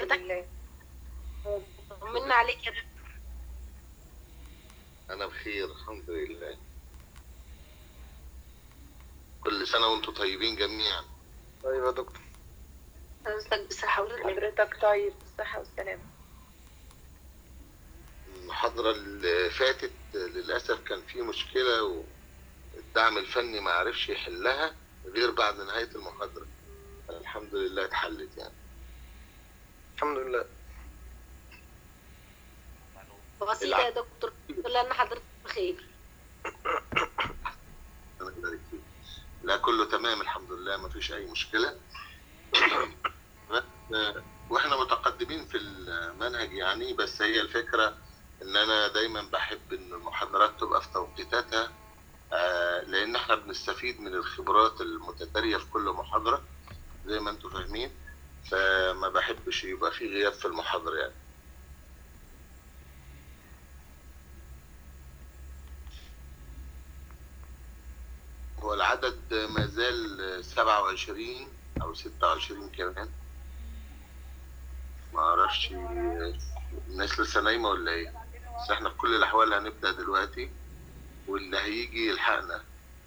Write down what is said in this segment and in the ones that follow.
حضرتك طمنا عليك يا دكتور أنا بخير الحمد لله كل سنة وأنتم طيبين جميعا طيب يا دكتور حضرتك بصحة ولله حضرتك طيب بالصحة والسلامة المحاضرة اللي فاتت للأسف كان في مشكلة والدعم الفني ما عرفش يحلها غير بعد نهاية المحاضرة الحمد لله اتحلت يعني الحمد لله بسيطة يا دكتور الحمد لله ان حضرتك بخير الله يبارك فيك. لا كله تمام الحمد لله ما فيش أي مشكلة بس- واحنا متقدمين في المنهج يعني بس هي الفكرة ان انا دايما بحب ان المحاضرات تبقى في توقيتاتها آه، لان احنا بنستفيد من الخبرات المتتالية في كل محاضرة زي ما انتم فاهمين فما بحبش يبقى في غياب في المحاضرة يعني هو العدد ما زال 27 او 26 كمان ما اعرفش الناس لسه نايمه ولا ايه بس احنا في كل الاحوال هنبدا دلوقتي واللي هيجي يلحقنا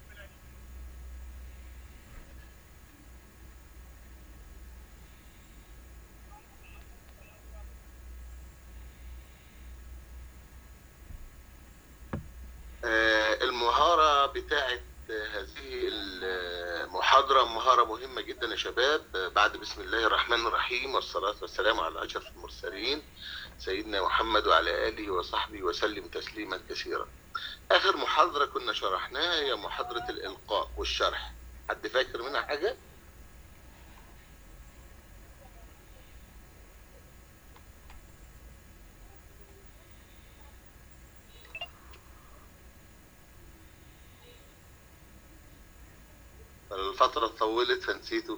آه، المهارة بتاعت هذه المحاضرة مهارة مهمة جدا يا شباب آه، بعد بسم الله الرحمن الرحيم والصلاة والسلام على أشرف المرسلين سيدنا محمد وعلى آله وصحبه وسلم تسليما كثيرا آخر محاضرة كنا شرحناها هي محاضرة الإلقاء والشرح حد فاكر منها حاجة؟ الفترة طولت فنسيته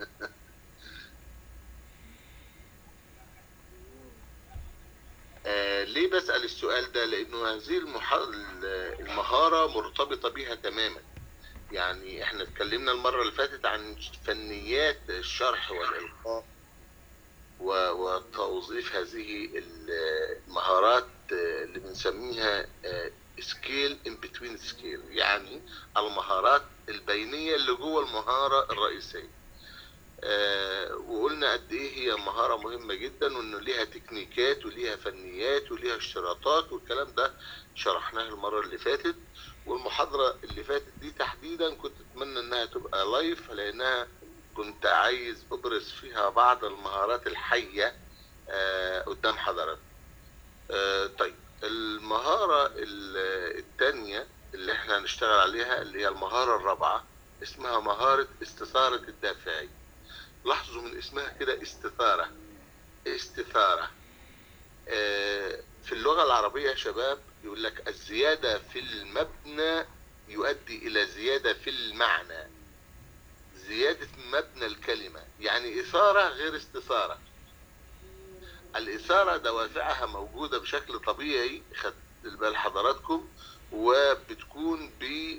آه ليه بسأل السؤال ده لأنه هذه المح... المهارة مرتبطة بها تماما يعني احنا اتكلمنا المرة اللي فاتت عن فنيات الشرح والإلقاء و- وتوظيف هذه المهارات آه، اللي بنسميها سكيل ان بتوين سكيل يعني المهارات البينية اللي جوه المهارة الرئيسية آه، وقلنا قد ايه هي مهارة مهمة جدا وانه ليها تكنيكات وليها فنيات وليها اشتراطات والكلام ده شرحناه المرة اللي فاتت والمحاضرة اللي فاتت دي تحديدا كنت اتمنى انها تبقى لايف لانها كنت عايز ابرز فيها بعض المهارات الحية آه، قدام حضرتك آه، طيب المهارة ال- التانية اللي احنا هنشتغل عليها اللي هي المهارة الرابعة اسمها مهارة استثارة الدافعي لاحظوا من اسمها كده استثارة استثارة آه، في اللغة العربية يا شباب يقول لك الزيادة في المبنى يؤدي إلى زيادة في المعنى زيادة مبنى الكلمة يعني إثارة غير استثارة الإثارة دوافعها موجودة بشكل طبيعي خدت بال حضراتكم وبتكون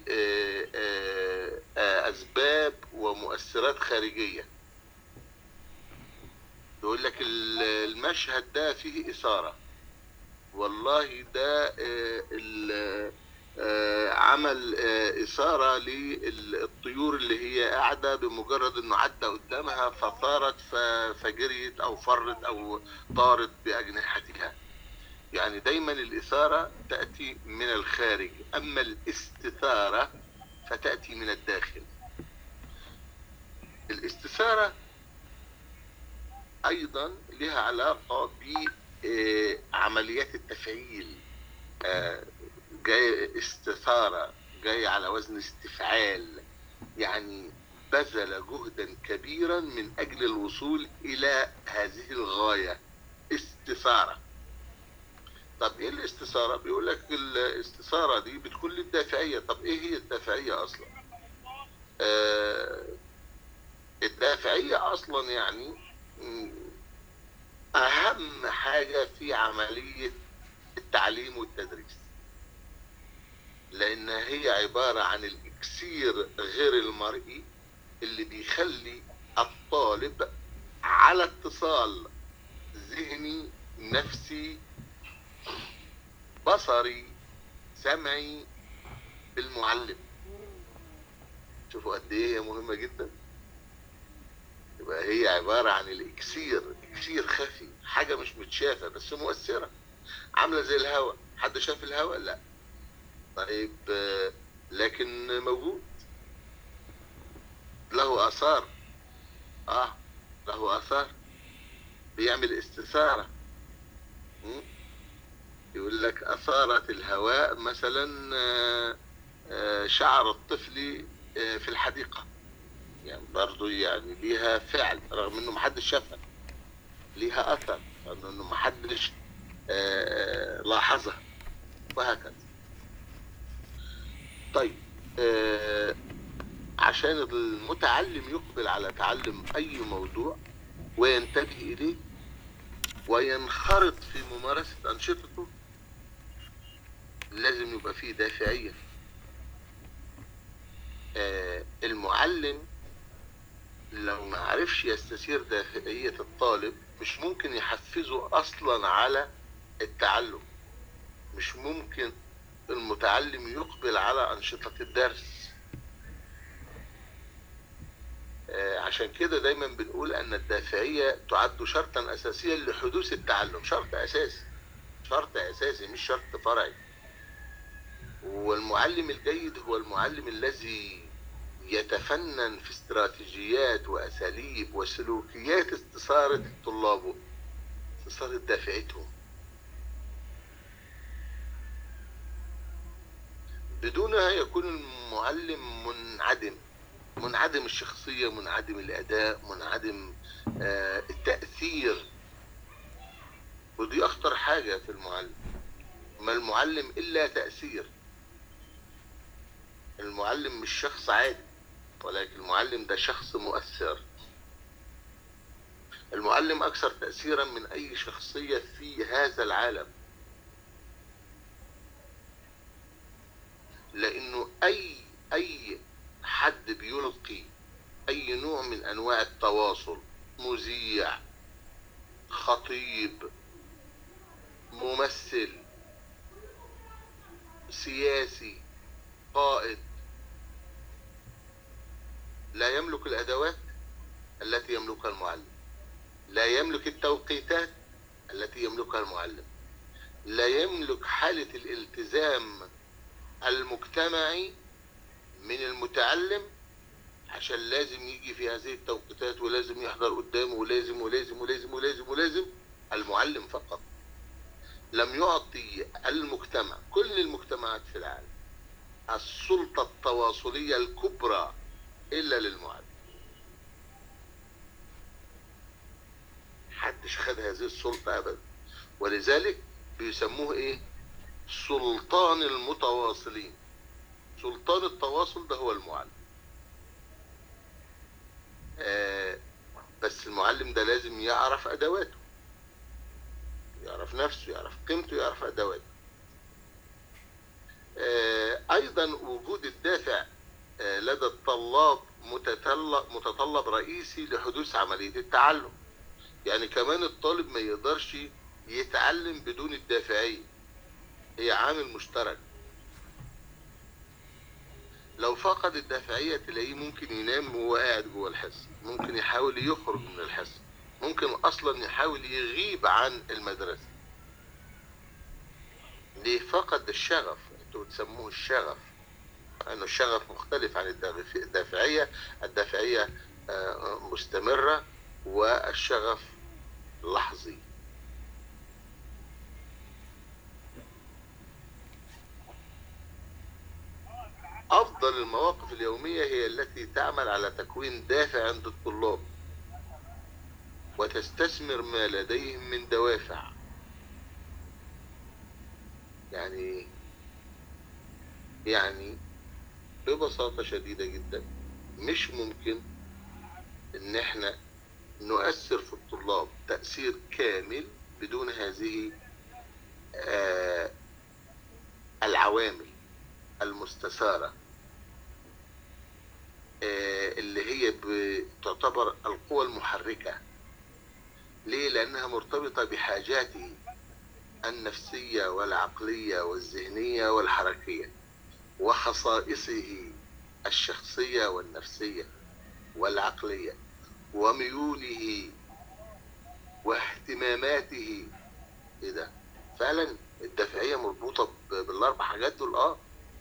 بأسباب ومؤثرات خارجية يقول لك ال- المشهد ده فيه إثارة والله ده آه، ال- آه، عمل آه، إثارة للطيور اللي هي قاعدة بمجرد إنه عدى قدامها فثارت ف- فجريت أو فرت أو طارت بأجنحتها يعني دايما الإثارة تأتي من الخارج أما الاستثارة فتأتي من الداخل الاستثارة أيضا لها علاقة بعمليات التفعيل آه، جاي استثارة جاي على وزن استفعال يعني بذل جهدا كبيرا من أجل الوصول إلى هذه الغاية استثارة طب ايه الاستثارة؟ بيقول لك الاستثارة دي بتكون للدافعية، طب ايه هي الدافعية أصلا؟ آه الدافعية أصلا يعني م، أهم حاجة في عملية التعليم والتدريس. لأن هي عبارة عن الإكسير غير المرئي اللي بيخلي الطالب على اتصال ذهني نفسي بصري سمعي بالمعلم شوفوا قد ايه هي مهمة جدا يبقى هي عبارة عن الاكسير اكسير خفي حاجة مش متشافة بس مؤثرة عاملة زي الهواء حد شاف الهواء لا طيب آه، لكن موجود له اثار اه له اثار بيعمل استثارة م? يقول لك اثارت الهواء مثلا آه، آه، شعر الطفل آه، في الحديقة يعني برضو يعني ليها فعل رغم انه محدش شافها ليها اثر رغم انه محدش آه، لاحظها وهكذا طيب آه، عشان المتعلم يقبل على تعلم اي موضوع وينتبه اليه وينخرط في ممارسة انشطته لازم يبقى فيه دافعية آه، المعلم لو ما عرفش يستثير دافعية الطالب مش ممكن يحفزه اصلا على التعلم مش ممكن المتعلم يقبل على انشطة الدرس آه، عشان كده دايما بنقول ان الدافعية تعد شرطا اساسيا لحدوث التعلم شرط اساسي شرط اساسي مش شرط فرعي والمعلم الجيد هو المعلم الذي يتفنن في استراتيجيات واساليب وسلوكيات استثارة طلابه استثارة دافعتهم بدونها يكون المعلم منعدم منعدم الشخصية منعدم الأداء منعدم آه، التأثير ودي أخطر حاجة في المعلم ما المعلم إلا تأثير المعلم مش شخص عادي ولكن المعلم ده شخص مؤثر المعلم أكثر تأثيرا من أي شخصية في هذا العالم لأنه أي أي حد بيلقي أي نوع من أنواع التواصل مذيع خطيب ممثل سياسي قائد لا يملك الأدوات التي يملكها المعلم لا يملك التوقيتات التي يملكها المعلم لا يملك حالة الالتزام المجتمعي من المتعلم عشان لازم يجي في هذه التوقيتات ولازم يحضر قدامه ولازم ولازم ولازم ولازم ولازم المعلم فقط لم يعطي المجتمع كل المجتمعات في العالم السلطة التواصلية الكبرى إلا للمعلم محدش خد هذه السلطة أبدا ولذلك بيسموه إيه سلطان المتواصلين سلطان التواصل ده هو المعلم آه بس المعلم ده لازم يعرف أدواته يعرف نفسه يعرف قيمته يعرف أدواته آه أيضا وجود الدافع آه لدى الطلاب متطلب, متطلب رئيسي لحدوث عملية التعلم يعني كمان الطالب ما يقدرش يتعلم بدون الدافعية هي عامل مشترك لو فقد الدافعية تلاقيه ممكن ينام وهو قاعد جوه الحصة ممكن يحاول يخرج من الحصة ممكن أصلا يحاول يغيب عن المدرسة ليه فقد الشغف انتوا بتسموه الشغف انه الشغف مختلف عن الدافعية الدافعية مستمرة والشغف لحظي أفضل المواقف اليومية هي التي تعمل على تكوين دافع عند الطلاب وتستثمر ما لديهم من دوافع يعني يعني ببساطة شديدة جدا مش ممكن ان احنا نؤثر في الطلاب تأثير كامل بدون هذه آه العوامل المستثارة آه اللي هي تعتبر القوى المحركة ليه لانها مرتبطه بحاجاته النفسيه والعقليه والذهنيه والحركيه وخصائصه الشخصيه والنفسيه والعقليه وميوله واهتماماته ايه ده فعلا الدافعيه مربوطه ب- بالاربع حاجات دول اه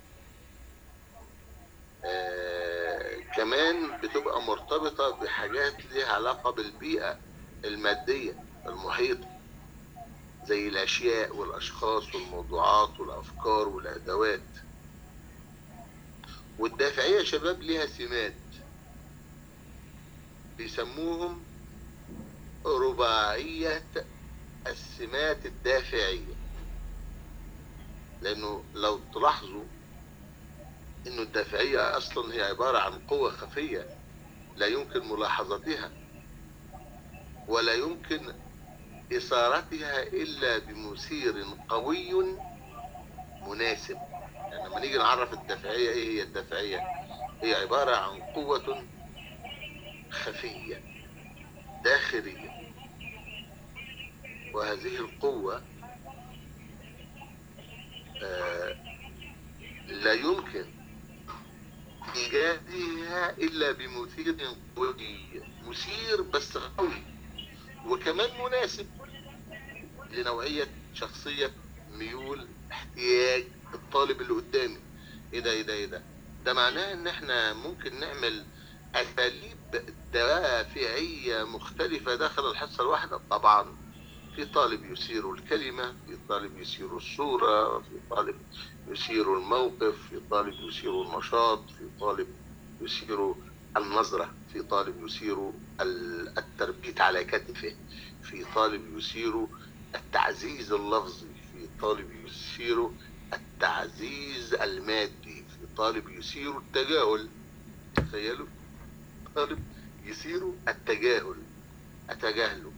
آه، كمان بتبقى مرتبطة بحاجات ليها علاقة بالبيئة المادية المحيطة زي الأشياء والأشخاص والموضوعات والأفكار والأدوات والدافعية يا شباب ليها سمات بيسموهم رباعية السمات الدافعية لأنه لو تلاحظوا انه الدافعية اصلا هي عبارة عن قوة خفية لا يمكن ملاحظتها ولا يمكن اثارتها الا بمثير قوي مناسب يعني لما نيجي نعرف الدافعية ايه هي الدافعية هي عبارة عن قوة خفية داخلية وهذه القوة آه لا يمكن إيجادها إلا بمثير قوي مثير بس قوي وكمان مناسب لنوعية شخصية ميول احتياج الطالب اللي قدامي ايه ده ايه ده ايه ده ده معناه ان احنا ممكن نعمل اساليب دوافعية مختلفة داخل الحصة الواحدة طبعا في طالب يثير الكلمة في طالب يثير الصورة في طالب يثير الموقف في طالب يثير النشاط في طالب يثير النظرة في طالب يثير ال- التربيت على كتفه في طالب يثير التعزيز اللفظي في طالب يثير التعزيز المادي في طالب يثير التجاهل تخيلوا طالب يثير التجاهل أتجاهله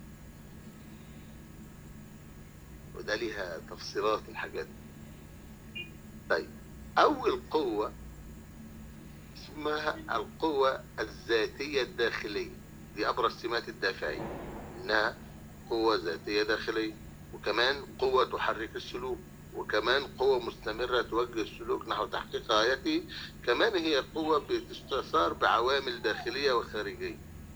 وده ليها تفصيلات الحاجات دي. طيب أول قوة اسمها القوة الذاتية الداخلية دي أبرز سمات الدافعية إنها قوة ذاتية داخلية وكمان قوة تحرك السلوك وكمان قوة مستمرة توجه السلوك نحو تحقيق غايته كمان هي قوة بتستثار بعوامل داخلية وخارجية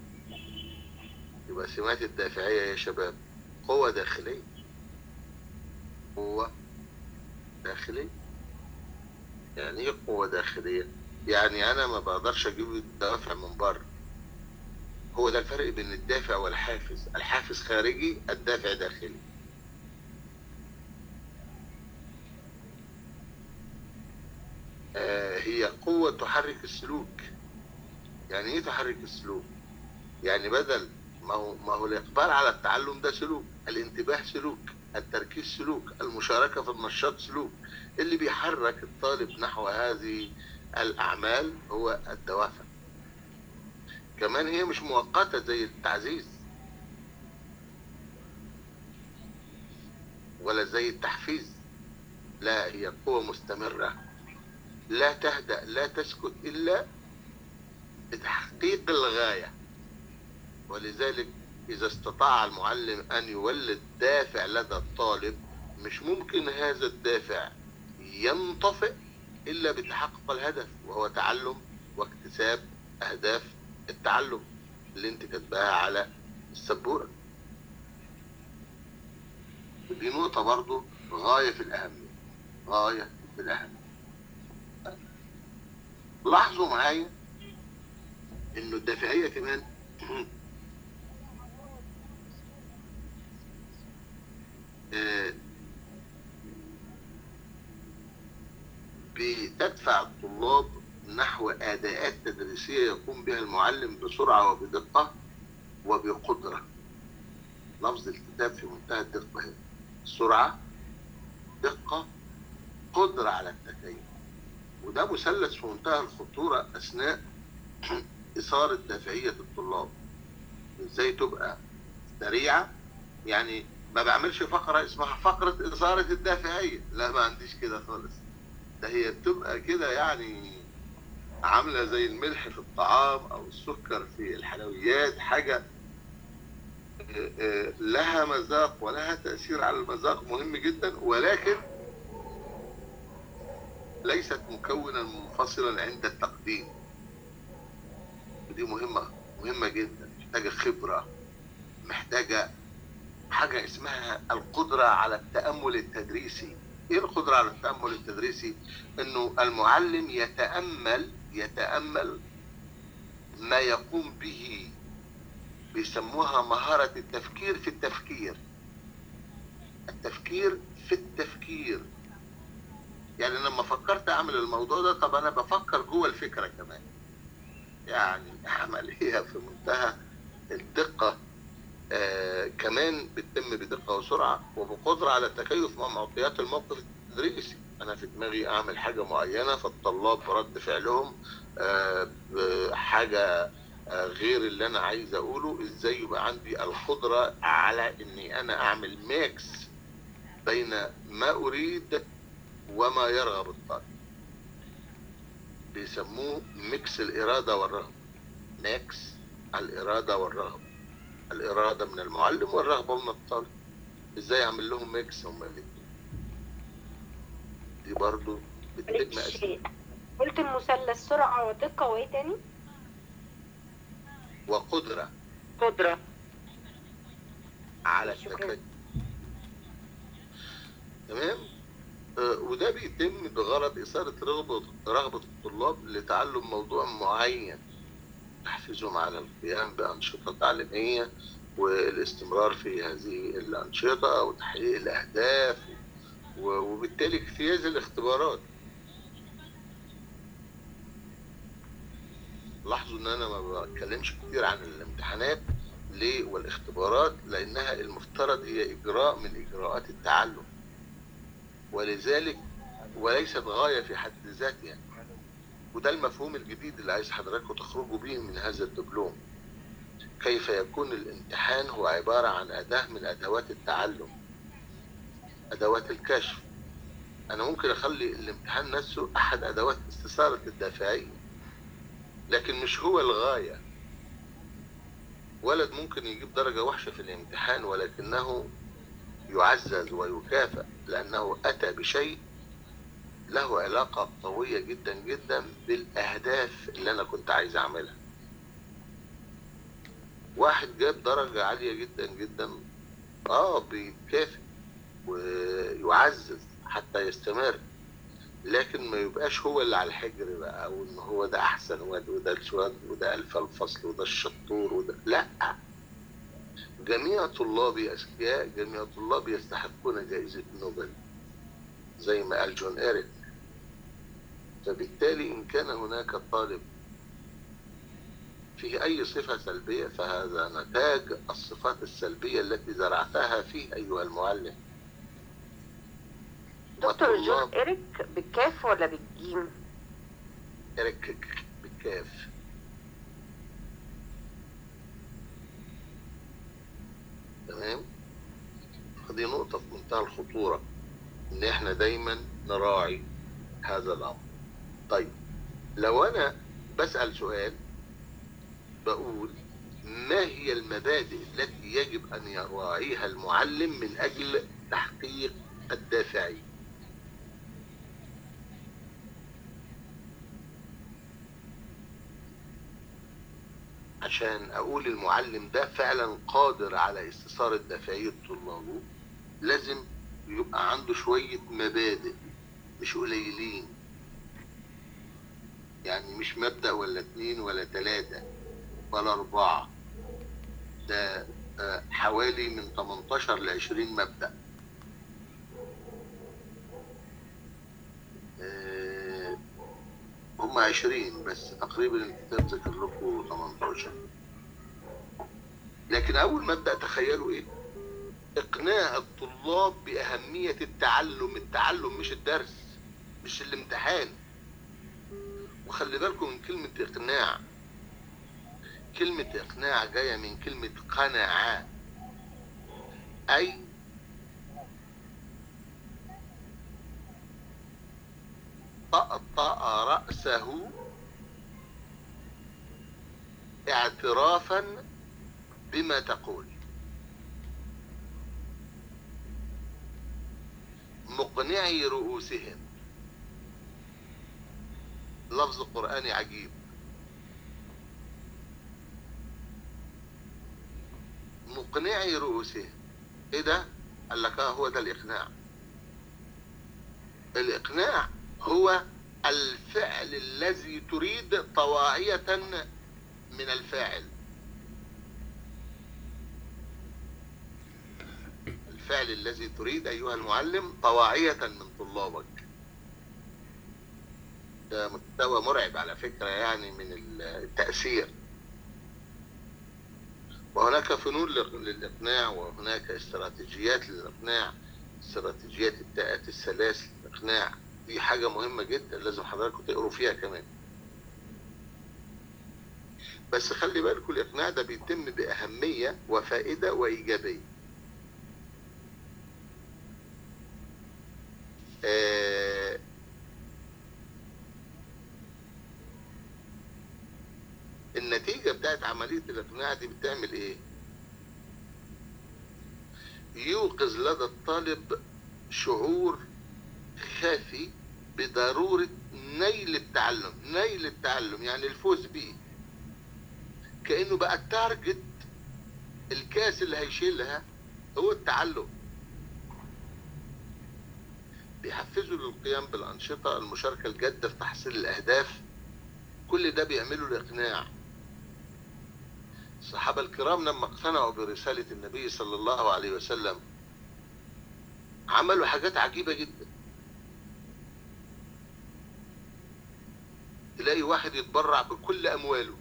يبقى سمات الدافعية يا شباب قوة داخلية قوة داخلية يعني ايه قوة داخلية؟ يعني انا ما بقدرش اجيب الدوافع من بره هو ده الفرق بين الدافع والحافز الحافز خارجي الدافع داخلي آه هي قوة تحرك السلوك يعني ايه تحرك السلوك يعني بدل ما هو ما هو الاقبال على التعلم ده سلوك الانتباه سلوك التركيز سلوك المشاركة في النشاط سلوك اللي بيحرك الطالب نحو هذه الأعمال هو الدوافع كمان هي مش مؤقتة زي التعزيز ولا زي التحفيز لا هي قوة مستمرة لا تهدأ لا تسكت إلا بتحقيق الغاية ولذلك إذا استطاع المعلم أن يولد دافع لدى الطالب مش ممكن هذا الدافع ينطفئ إلا بتحقق الهدف وهو تعلم واكتساب أهداف التعلم اللي انت كاتباها على السبورة ودي نقطة برضو غاية في الأهمية غاية في الأهمية لاحظوا معايا إنه الدافعية كمان آه، بتدفع الطلاب نحو أداءات تدريسية يقوم بها المعلم بسرعة وبدقة وبقدرة لفظ الكتاب في منتهى الدقة هنا سرعة دقة قدرة على التكيف وده مثلث في منتهى الخطورة أثناء إثارة دافعية الطلاب إزاي تبقى سريعة يعني ما بعملش فقرة اسمها فقرة إثارة الدافعية لا ما عنديش كده خالص ده هي بتبقى كده يعني عاملة زي الملح في الطعام أو السكر في الحلويات حاجة آه، آه، لها مذاق ولها تأثير على المذاق مهم جدا ولكن ليست مكونا منفصلا عند التقديم ودي مهمة مهمة جدا محتاجة خبرة محتاجة حاجة اسمها القدرة على التأمل التدريسي ايه القدرة على التأمل التدريسي انه المعلم يتأمل يتأمل ما يقوم به بيسموها مهارة التفكير في التفكير التفكير في التفكير يعني لما فكرت اعمل الموضوع ده طب انا بفكر جوه الفكرة كمان يعني عملية في منتهى الدقة آه كمان بتتم بدقة وسرعة وبقدرة على التكيف مع معطيات الموقف التدريسي أنا في دماغي أعمل حاجة معينة فالطلاب رد فعلهم آه حاجة آه غير اللي أنا عايز أقوله إزاي يبقى عندي القدرة على إني أنا أعمل ميكس بين ما أريد وما يرغب الطالب بيسموه ميكس الإرادة والرغبة ميكس الإرادة والرغبة الإرادة من المعلم والرغبة من الطالب إزاي أعمل لهم ميكس هما الاتنين دي برضو بتتم معلش أسئلة قلت المثلث سرعة ودقة وايه تاني؟ وقدرة قدرة على شكراً. التكيف تمام آه، وده بيتم بغرض إثارة رغبة رغبة الطلاب لتعلم موضوع معين تحفيزهم على القيام بأنشطة تعليمية والاستمرار في هذه الأنشطة وتحقيق الأهداف و- وبالتالي اجتياز الاختبارات لاحظوا ان انا ما بتكلمش كتير عن الامتحانات ليه والاختبارات لانها المفترض هي اجراء من اجراءات التعلم ولذلك وليست غايه في حد ذاتها وده المفهوم الجديد اللي عايز حضراتكم تخرجوا بيه من هذا الدبلوم كيف يكون الامتحان هو عباره عن اداه من ادوات التعلم ادوات الكشف انا ممكن اخلي الامتحان نفسه احد ادوات استثاره الدافعيه لكن مش هو الغايه ولد ممكن يجيب درجه وحشه في الامتحان ولكنه يعزز ويكافئ لانه اتى بشيء له علاقه قويه جدا جدا بالاهداف اللي انا كنت عايز اعملها واحد جاب درجه عاليه جدا جدا اه بيتكافئ ويعزز حتى يستمر لكن ما يبقاش هو اللي على الحجر بقى او ان هو ده احسن واد وده الشواد وده الف الفصل وده الشطور وده لا جميع طلابي اذكياء جميع طلابي يستحقون جائزة نوبل زي ما قال جون إيريك فبالتالي إن كان هناك طالب فيه أي صفة سلبية فهذا نتاج الصفات السلبية التي زرعتها فيه أيها المعلم دكتور والطلاب- جون إيريك بالكاف ولا بالجيم؟ إيريك بالكاف تمام دي نقطة في منتهى الخطورة إن إحنا دايما نراعي هذا الأمر طيب لو أنا بسأل سؤال بقول ما هي المبادئ التي يجب أن يراعيها المعلم من أجل تحقيق الدافعية عشان اقول المعلم ده فعلا قادر على استثارة دافعية طلابه لازم يبقى عنده شوية مبادئ مش قليلين يعني مش مبدأ ولا اتنين ولا تلاتة ولا أربعة ده آه، حوالي من 18 ل 20 مبدأ آه، هم 20 بس تقريبا الكتاب ذكر لكم 18 لكن اول مبدا تخيلوا ايه اقناع الطلاب باهميه التعلم التعلم مش الدرس مش الامتحان وخلي بالكم من كلمه اقناع كلمه اقناع جايه من كلمه قنع اي طأطأ رأسه اعترافا بما تقول مقنعي رؤوسهم لفظ قرآني عجيب مقنعي رؤوسهم ايه ده قال لك اه هو ده الاقناع الاقناع هو الفعل الذي تريد طواعية من الفاعل الفعل الذي تريد أيها المعلم طواعية من طلابك ده مستوى مرعب على فكرة يعني من التأثير وهناك فنون للإقناع وهناك استراتيجيات للإقناع استراتيجيات التاءات الثلاث للإقناع دي حاجة مهمة جدا لازم حضراتكم تقروا فيها كمان بس خلي بالكم الإقناع ده بيتم بأهمية وفائدة وإيجابية آه النتيجة بتاعت عملية الإقناع دي بتعمل إيه؟ يوقظ لدى الطالب شعور خافي بضرورة نيل التعلم نيل التعلم يعني الفوز بيه كأنه بقى التارجت الكاس اللي هيشيلها هو التعلم بيحفزوا للقيام بالأنشطة المشاركة الجادة في تحصيل الأهداف كل ده بيعملوا الإقناع الصحابة الكرام لما اقتنعوا برسالة النبي صلى الله عليه وسلم عملوا حاجات عجيبة جدا تلاقي واحد يتبرع بكل أمواله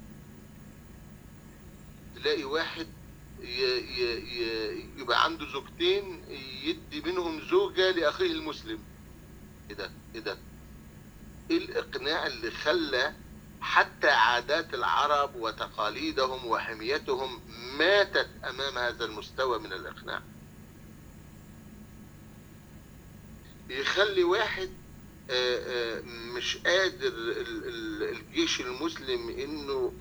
تلاقي واحد ي... ي... ي... يبقى عنده زوجتين يدي منهم زوجة لأخيه المسلم ايه ده ايه ده ايه الاقناع اللي خلى حتى عادات العرب وتقاليدهم وحميتهم ماتت امام هذا المستوى من الاقناع يخلي واحد مش قادر الجيش المسلم انه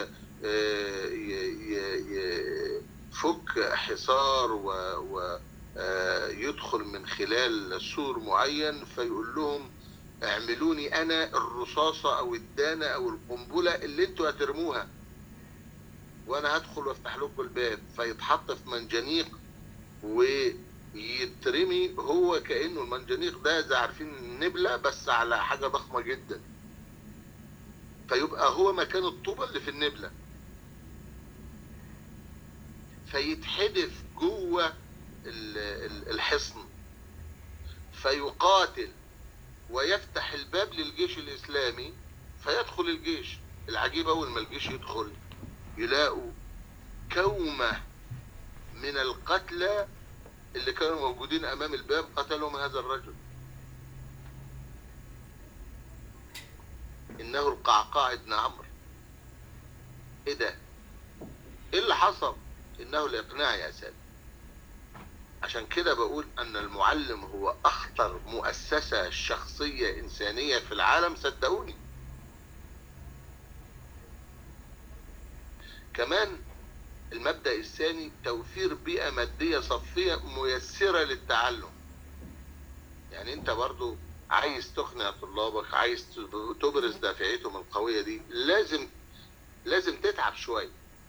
يفك حصار ويدخل من خلال سور معين فيقول لهم اعملوني انا الرصاصة او الدانة او القنبلة اللي انتوا هترموها وانا هدخل وافتح لكم الباب فيتحط في منجنيق ويترمي هو كأنه المنجنيق ده زي عارفين النبلة بس على حاجة ضخمة جدا فيبقى هو مكان الطوبة اللي في النبلة فيتحدف جوه الحصن فيقاتل ويفتح الباب للجيش الإسلامي فيدخل الجيش العجيب أول ما الجيش يدخل يلاقوا كومة من القتلى اللي كانوا موجودين أمام الباب قتلهم هذا الرجل إنه القعقاع ابن عمرو إيه ده؟ إيه اللي حصل؟ إنه الإقناع يا سيدي عشان كده بقول ان المعلم هو اخطر مؤسسة شخصية انسانية في العالم صدقوني كمان المبدأ الثاني توفير بيئة مادية صفية ميسرة للتعلم يعني انت برضو عايز تقنع طلابك عايز تبرز دافعيتهم القوية دي لازم لازم تتعب شوية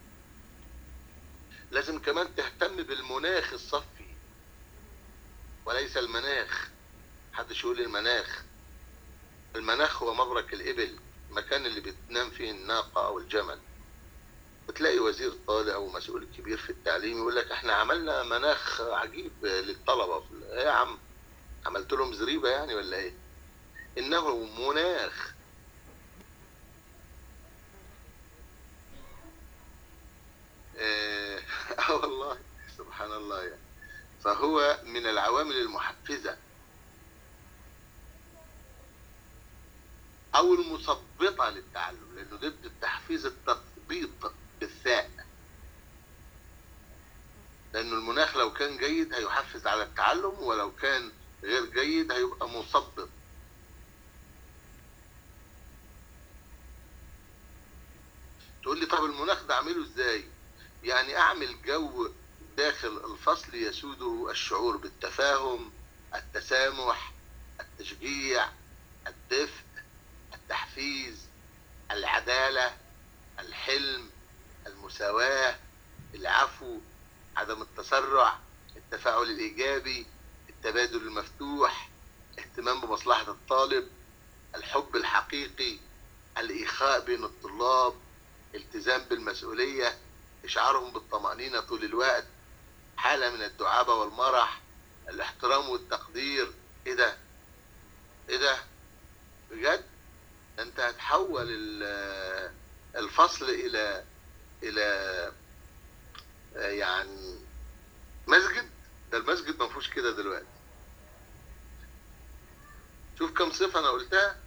لازم كمان تهتم بالمناخ الصفي وليس المناخ محدش يقول المناخ المناخ هو مبرك الإبل المكان اللي بتنام فيه الناقة أو الجمل وتلاقي وزير طالع أو مسؤول كبير في التعليم يقول لك احنا عملنا مناخ عجيب للطلبة ايه يا عم عملت لهم زريبة يعني ولا ايه انه مناخ اه والله سبحان الله يعني فهو من العوامل المحفزة أو المثبطة للتعلم لأنه ضد التحفيز التثبيط بالثاء لأنه المناخ لو كان جيد هيحفز على التعلم ولو كان غير جيد هيبقى مثبط تقول لي طب المناخ ده أعمله إزاي؟ يعني أعمل جو داخل الفصل يسوده الشعور بالتفاهم التسامح التشجيع الدفء التحفيز العدالة الحلم المساواة العفو عدم التسرع التفاعل الإيجابي التبادل المفتوح اهتمام بمصلحة الطالب الحب الحقيقي الإخاء بين الطلاب التزام بالمسؤولية إشعارهم بالطمأنينة طول الوقت حالة من الدعابة والمرح الاحترام والتقدير إيه ده؟ إيه ده؟ بجد؟ ده أنت هتحول ال- الفصل إلى إلى آه، يعني مسجد ده المسجد ما فيهوش كده دلوقتي شوف كم صفة أنا قلتها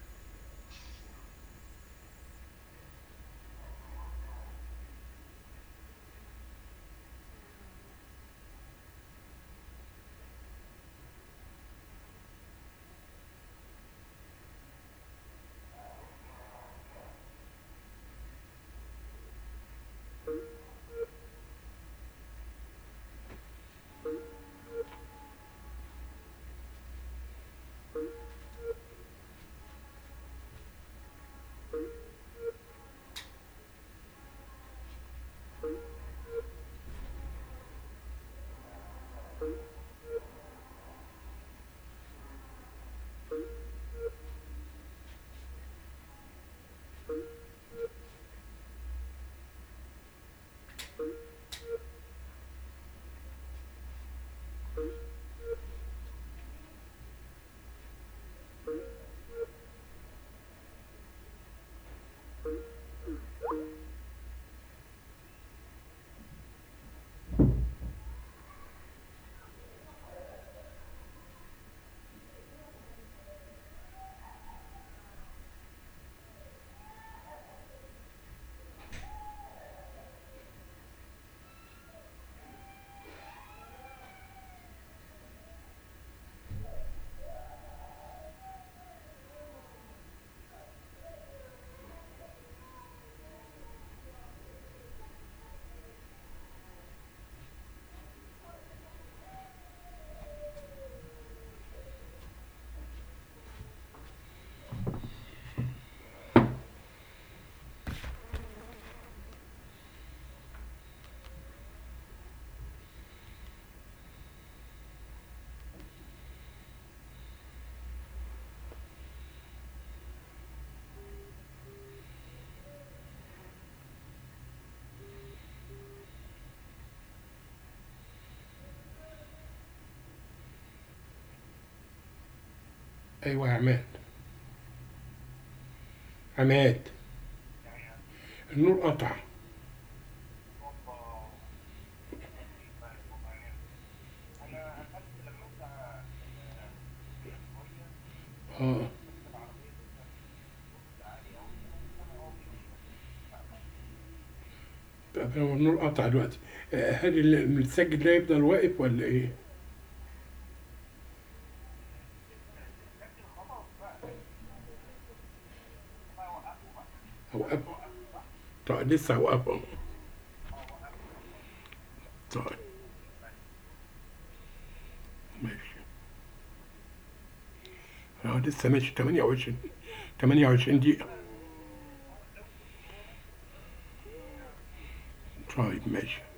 ايوه يا عماد عماد النور قطع اه طب هو النور قطع دلوقتي آه، هل المتسجل ده يفضل واقف ولا ايه؟ هوقفه طيب لسه هوقفه طيب ماشي اه لسه ماشي 28 28 دقيقة طيب ماشي